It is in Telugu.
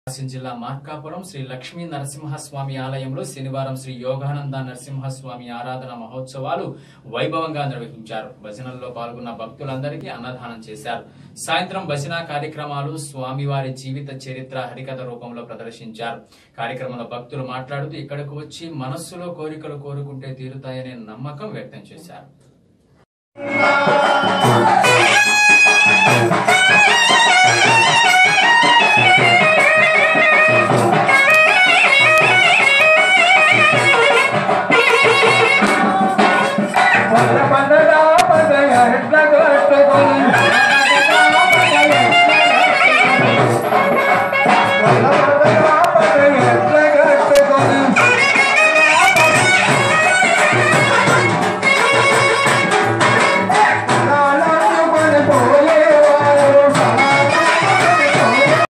ప్రకాశం జిల్లా మార్కాపురం శ్రీ లక్ష్మీ నరసింహస్వామి ఆలయంలో శనివారం శ్రీ యోగానంద నరసింహస్వామి ఆరాధన మహోత్సవాలు వైభవంగా నిర్వహించారు భజనల్లో పాల్గొన్న భక్తులందరికీ అన్నదానం చేశారు సాయంత్రం భజన కార్యక్రమాలు స్వామివారి జీవిత చరిత్ర హరికథ రూపంలో ప్రదర్శించారు కార్యక్రమంలో భక్తులు మాట్లాడుతూ ఇక్కడకు వచ్చి మనస్సులో కోరికలు కోరుకుంటే తీరుతాయనే నమ్మకం వ్యక్తం చేశారు